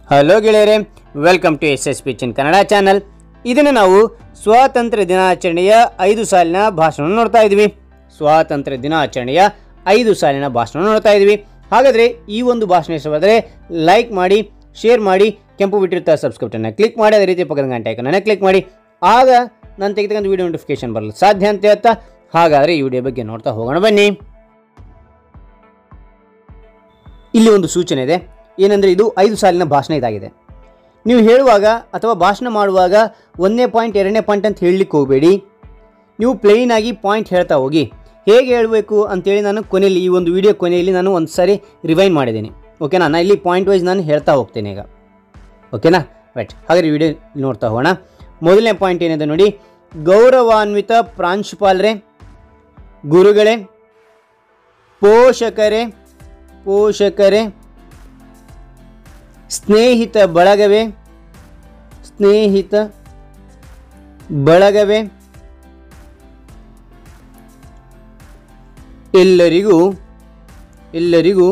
hello ಗೆಳೆಯರೆ welcome to S S P ಚಿನ್ Kannada channel ಇದನ್ನು ನಾವು ಸ್ವಾತಂತ್ರ್ಯ ದಿನಾಚರಣೆಯ ಐದು ಸಾಲಿನ ಭಾಷಣ ನೋಡ್ತಾ ಇದ್ವಿ ಸ್ವಾತಂತ್ರ್ಯ ದಿನಾಚರಣೆಯ ಐದು ಸಾಲಿನ ಭಾಷಣ ನೋಡ್ತಾ ಇದ್ವಿ ಹಾಗಾದರೆ ಈ ಒಂದು ಭಾಷಣ ಇಷ್ಟವಾದರೆ ಲೈಕ್ ಮಾಡಿ ಶೇರ್ ಮಾಡಿ ಕೆಂಪು ಬಿಟ್ಟಿರ್ತಾ ಸಬ್ಸ್ಕ್ರಿಪ್ಟನ್ನು ಕ್ಲಿಕ್ ಮಾಡಿ ಅದೇ ರೀತಿ ಪಕ್ಕದ ಗಂಟೆ ಐಕನನ್ನು ಕ್ಲಿಕ್ ಮಾಡಿ ಆಗ ನಾನು ತೆಗೆತಕ್ಕಂಥ ವಿಡಿಯೋ ನೋಟಿಫಿಕೇಶನ್ ಬರಲು ಸಾಧ್ಯ ಅಂತ ಹೇಳ್ತಾ ಹಾಗಾದರೆ ಈ ವಿಡಿಯೋ ಬಗ್ಗೆ ನೋಡ್ತಾ ಹೋಗೋಣ ಬನ್ನಿ ಇಲ್ಲಿ ಒಂದು ಸೂಚನೆ ಇದೆ ಏನಂದರೆ ಇದು ಐದು ಸಾಲಿನ ಭಾಷಣ ಇದಾಗಿದೆ ನೀವು ಹೇಳುವಾಗ ಅಥವಾ ಭಾಷಣ ಮಾಡುವಾಗ ಒಂದನೇ ಪಾಯಿಂಟ್ ಎರಡನೇ ಪಾಯಿಂಟ್ ಅಂತ ಹೇಳಲಿಕ್ಕೆ ಹೋಗಬೇಡಿ ನೀವು ಪ್ಲೇನ್ ಆಗಿ ಪಾಯಿಂಟ್ ಹೇಳ್ತಾ ಹೋಗಿ ಹೇಗೆ ಹೇಳಬೇಕು ಅಂತೇಳಿ ನಾನು ಕೊನೆಯಲ್ಲಿ ಈ ಒಂದು ವಿಡಿಯೋ ಕೊನೆಯಲ್ಲಿ ನಾನು ಒಂದು ಸಾರಿ ರಿವೈನ್ ಮಾಡಿದ್ದೀನಿ ಓಕೆನಾ ನಾನು ಇಲ್ಲಿ ಪಾಯಿಂಟ್ ವೈಸ್ ನಾನು ಹೇಳ್ತಾ ಹೋಗ್ತೇನೆ ಈಗ ಓಕೆನಾ ರೈಟ್ ಹಾಗಾದ್ರೆ ವಿಡಿಯೋ ನೋಡ್ತಾ ಹೋಗೋಣ ಮೊದಲನೇ ಪಾಯಿಂಟ್ ಏನಿದೆ ನೋಡಿ ಗೌರವಾನ್ವಿತ ಪ್ರಾಂಶುಪಾಲರೇ ಗುರುಗಳೇ ಪೋಷಕರೇ ಪೋಷಕರೇ ಸ್ನೇಹಿತ ಬಳಗವೇ ಸ್ನೇಹಿತ ಬಳಗವೇ ಎಲ್ಲರಿಗೂ ಎಲ್ಲರಿಗೂ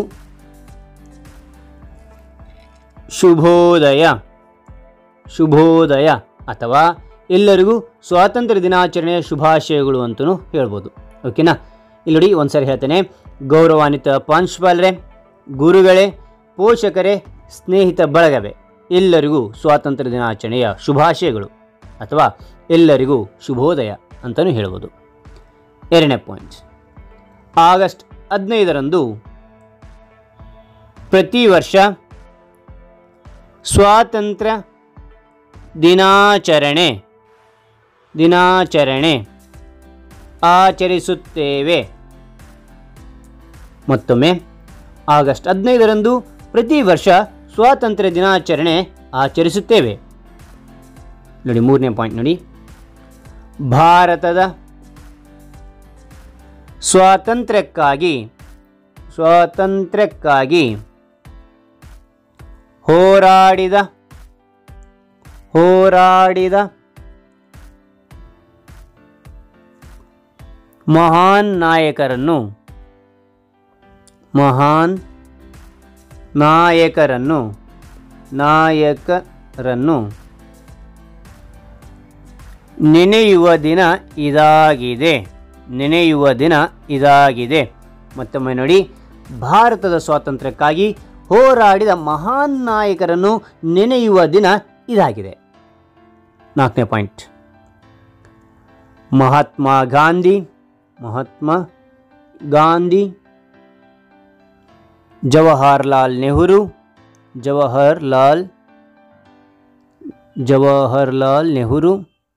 ಶುಭೋದಯ ಶುಭೋದಯ ಅಥವಾ ಎಲ್ಲರಿಗೂ ಸ್ವಾತಂತ್ರ್ಯ ದಿನಾಚರಣೆಯ ಶುಭಾಶಯಗಳು ಅಂತಲೂ ಹೇಳ್ಬೋದು ಓಕೆನಾ ಇಲ್ಲಿ ನೋಡಿ ಒಂದ್ಸರಿ ಹೇಳ್ತೇನೆ ಗೌರವಾನ್ವಿತ ಪ್ರಾಂಶುಪಾಲರೇ ಗುರುಗಳೇ ಪೋಷಕರೇ ಸ್ನೇಹಿತ ಬಳಗವೇ ಎಲ್ಲರಿಗೂ ಸ್ವಾತಂತ್ರ್ಯ ದಿನಾಚರಣೆಯ ಶುಭಾಶಯಗಳು ಅಥವಾ ಎಲ್ಲರಿಗೂ ಶುಭೋದಯ ಅಂತಲೂ ಹೇಳ್ಬೋದು ಎರಡನೇ ಪಾಯಿಂಟ್ ಆಗಸ್ಟ್ ಹದಿನೈದರಂದು ಪ್ರತಿ ವರ್ಷ ಸ್ವಾತಂತ್ರ್ಯ ದಿನಾಚರಣೆ ದಿನಾಚರಣೆ ಆಚರಿಸುತ್ತೇವೆ ಮತ್ತೊಮ್ಮೆ ಆಗಸ್ಟ್ ಹದಿನೈದರಂದು ಪ್ರತಿ ವರ್ಷ ಸ್ವಾತಂತ್ರ್ಯ ದಿನಾಚರಣೆ ಆಚರಿಸುತ್ತೇವೆ ನೋಡಿ ಮೂರನೇ ಪಾಯಿಂಟ್ ನೋಡಿ ಭಾರತದ ಸ್ವಾತಂತ್ರ್ಯಕ್ಕಾಗಿ ಸ್ವಾತಂತ್ರ್ಯಕ್ಕಾಗಿ ಹೋರಾಡಿದ ಹೋರಾಡಿದ ಮಹಾನ್ ನಾಯಕರನ್ನು ಮಹಾನ್ ನಾಯಕರನ್ನು ನಾಯಕರನ್ನು ನೆನೆಯುವ ದಿನ ಇದಾಗಿದೆ ನೆನೆಯುವ ದಿನ ಇದಾಗಿದೆ ಮತ್ತೊಮ್ಮೆ ನೋಡಿ ಭಾರತದ ಸ್ವಾತಂತ್ರ್ಯಕ್ಕಾಗಿ ಹೋರಾಡಿದ ಮಹಾನ್ ನಾಯಕರನ್ನು ನೆನೆಯುವ ದಿನ ಇದಾಗಿದೆ ನಾಲ್ಕನೇ ಪಾಯಿಂಟ್ ಮಹಾತ್ಮ ಗಾಂಧಿ ಮಹಾತ್ಮ ಗಾಂಧಿ ಜವಾಹರ್ಲಾಲ್ ನೆಹರು ಜವಾಹರ್ಲಾಲ್ ಜವಾಹರ್ಲಾಲ್ ನೆಹರು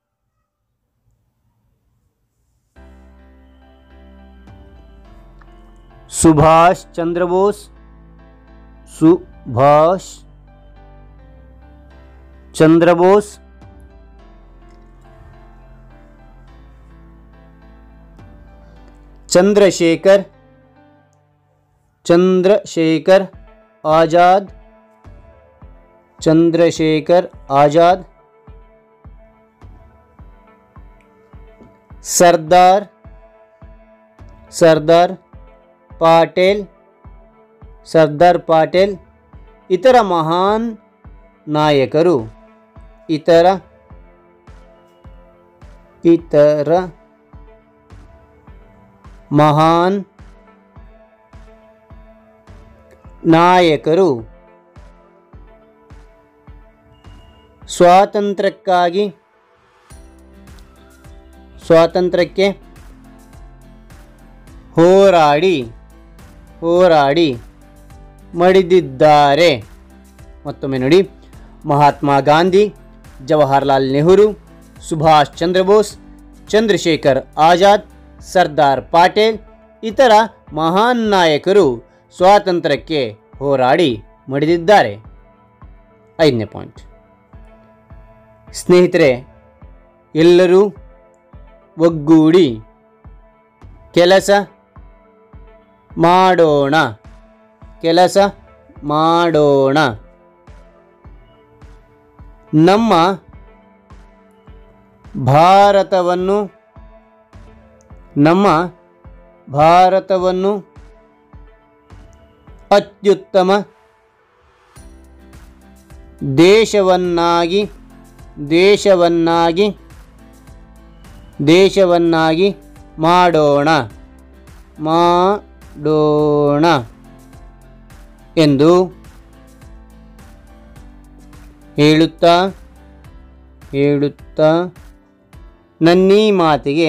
ಸುಭಾಷ್ ಚಂದ್ರ ಬೋಸ್ ಸುಭಾಷ್ ಚಂದ್ರ ಬೋಸ್ ಚಂದ್ರಶೇಖರ್ ಚಂದ್ರಶೇಖರ್ ಆಜಾದ್ ಚಂದ್ರಶೇಖರ್ ಆಜಾದ್ ಸರ್ದಾರ್ ಸರ್ದಾರ್ ಪಾಟೇಲ್ ಸರ್ದಾರ್ ಪಾಟೇಲ್ ಇತರ ಮಹಾನ್ ನಾಯಕರು ಇತರ ಇತರ ಮಹಾನ್ ನಾಯಕರು ಸ್ವಾತಂತ್ರ್ಯಕ್ಕಾಗಿ ಸ್ವಾತಂತ್ರ್ಯಕ್ಕೆ ಹೋರಾಡಿ ಹೋರಾಡಿ ಮಡಿದಿದ್ದಾರೆ ಮತ್ತೊಮ್ಮೆ ನೋಡಿ ಮಹಾತ್ಮ ಗಾಂಧಿ ಜವಾಹರ್ಲಾಲ್ ನೆಹರು ಸುಭಾಷ್ ಚಂದ್ರ ಬೋಸ್ ಚಂದ್ರಶೇಖರ್ ಆಜಾದ್ ಸರ್ದಾರ್ ಪಾಟೇಲ್ ಇತರ ಮಹಾನ್ ನಾಯಕರು ಸ್ವಾತಂತ್ರ್ಯಕ್ಕೆ ಹೋರಾಡಿ ಮಡಿದಿದ್ದಾರೆ ಐದನೇ ಪಾಯಿಂಟ್ ಸ್ನೇಹಿತರೆ ಎಲ್ಲರೂ ಒಗ್ಗೂಡಿ ಕೆಲಸ ಮಾಡೋಣ ಕೆಲಸ ಮಾಡೋಣ ನಮ್ಮ ಭಾರತವನ್ನು ನಮ್ಮ ಭಾರತವನ್ನು ಅತ್ಯುತ್ತಮ ದೇಶವನ್ನಾಗಿ ದೇಶವನ್ನಾಗಿ ದೇಶವನ್ನಾಗಿ ಮಾಡೋಣ ಮಾಡೋಣ ಎಂದು ಹೇಳುತ್ತಾ ಹೇಳುತ್ತಾ ನನ್ನೀ ಮಾತಿಗೆ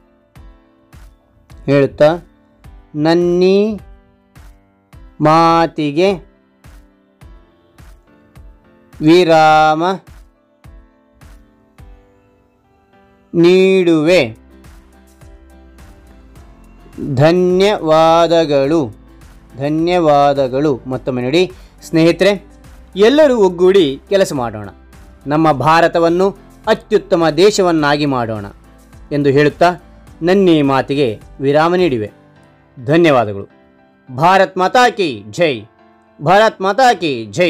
ಹೇಳುತ್ತಾ ನನ್ನೀ ಮಾತಿಗೆ ವಿರಾಮ ನೀಡುವೆ ಧನ್ಯವಾದಗಳು ಧನ್ಯವಾದಗಳು ಮತ್ತೊಮ್ಮೆ ನೋಡಿ ಸ್ನೇಹಿತರೆ ಎಲ್ಲರೂ ಒಗ್ಗೂಡಿ ಕೆಲಸ ಮಾಡೋಣ ನಮ್ಮ ಭಾರತವನ್ನು ಅತ್ಯುತ್ತಮ ದೇಶವನ್ನಾಗಿ ಮಾಡೋಣ ಎಂದು ಹೇಳುತ್ತಾ ನನ್ನೀ ಮಾತಿಗೆ ವಿರಾಮ ನೀಡಿವೆ ಧನ್ಯವಾದಗಳು ಭಾರತ್ ಮಾತಾ ಕಿ ಜೈ ಭಾರತ್ ಮಾತಾ ಕಿ ಜೈ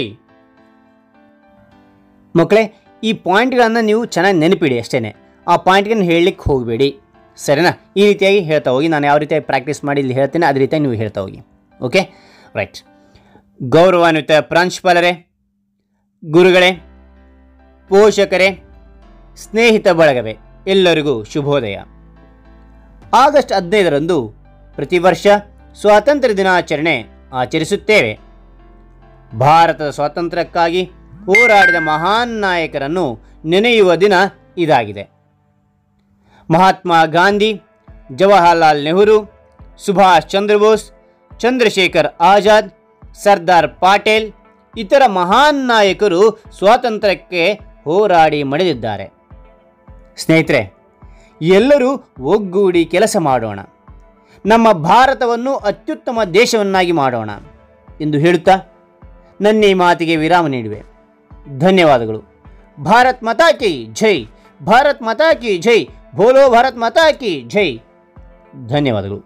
ಮಕ್ಕಳೇ ಈ ಪಾಯಿಂಟ್ಗಳನ್ನು ನೀವು ಚೆನ್ನಾಗಿ ನೆನಪಿಡಿ ಅಷ್ಟೇ ಆ ಪಾಯಿಂಟ್ಗಳನ್ನು ಹೇಳಲಿಕ್ಕೆ ಹೋಗಬೇಡಿ ಸರಿನಾ ಈ ರೀತಿಯಾಗಿ ಹೇಳ್ತಾ ಹೋಗಿ ನಾನು ಯಾವ ರೀತಿಯಾಗಿ ಪ್ರಾಕ್ಟೀಸ್ ಮಾಡಿ ಇಲ್ಲಿ ಹೇಳ್ತೇನೆ ಅದೇ ರೀತಿಯಾಗಿ ನೀವು ಹೇಳ್ತಾ ಹೋಗಿ ಓಕೆ ರೈಟ್ ಗೌರವಾನ್ವಿತ ಪ್ರಾಂಶುಪಾಲರೇ ಗುರುಗಳೇ ಪೋಷಕರೇ ಸ್ನೇಹಿತ ಬಳಗವೇ ಎಲ್ಲರಿಗೂ ಶುಭೋದಯ ಆಗಸ್ಟ್ ಹದಿನೈದರಂದು ಪ್ರತಿ ವರ್ಷ ಸ್ವಾತಂತ್ರ್ಯ ದಿನಾಚರಣೆ ಆಚರಿಸುತ್ತೇವೆ ಭಾರತದ ಸ್ವಾತಂತ್ರ್ಯಕ್ಕಾಗಿ ಹೋರಾಡಿದ ಮಹಾನ್ ನಾಯಕರನ್ನು ನೆನೆಯುವ ದಿನ ಇದಾಗಿದೆ ಮಹಾತ್ಮ ಗಾಂಧಿ ಜವಾಹರ್ಲಾಲ್ ನೆಹರು ಸುಭಾಷ್ ಚಂದ್ರ ಬೋಸ್ ಚಂದ್ರಶೇಖರ್ ಆಜಾದ್ ಸರ್ದಾರ್ ಪಾಟೇಲ್ ಇತರ ಮಹಾನ್ ನಾಯಕರು ಸ್ವಾತಂತ್ರ್ಯಕ್ಕೆ ಹೋರಾಡಿ ಮಡಿದಿದ್ದಾರೆ ಸ್ನೇಹಿತರೆ ಎಲ್ಲರೂ ಒಗ್ಗೂಡಿ ಕೆಲಸ ಮಾಡೋಣ ನಮ್ಮ ಭಾರತವನ್ನು ಅತ್ಯುತ್ತಮ ದೇಶವನ್ನಾಗಿ ಮಾಡೋಣ ಎಂದು ಹೇಳುತ್ತಾ ನನ್ನ ಈ ಮಾತಿಗೆ ವಿರಾಮ ನೀಡುವೆ ಧನ್ಯವಾದಗಳು ಭಾರತ್ ಮಾತಾ ಕಿ ಜೈ ಭಾರತ್ ಮಾತಾ ಕಿ ಜೈ ಬೋಲೋ ಭಾರತ್ ಮಾತಾ ಕಿ ಜೈ ಧನ್ಯವಾದಗಳು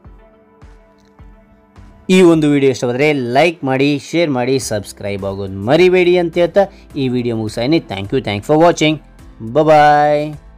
ಈ ಒಂದು ವಿಡಿಯೋ ಇಷ್ಟವಾದರೆ ಲೈಕ್ ಮಾಡಿ ಶೇರ್ ಮಾಡಿ ಸಬ್ಸ್ಕ್ರೈಬ್ ಆಗೋದು ಮರಿಬೇಡಿ ಅಂತ ಹೇಳ್ತಾ ಈ ವಿಡಿಯೋ ಮುಗಿಸಾಯಿನಿ thank you thank for watching bye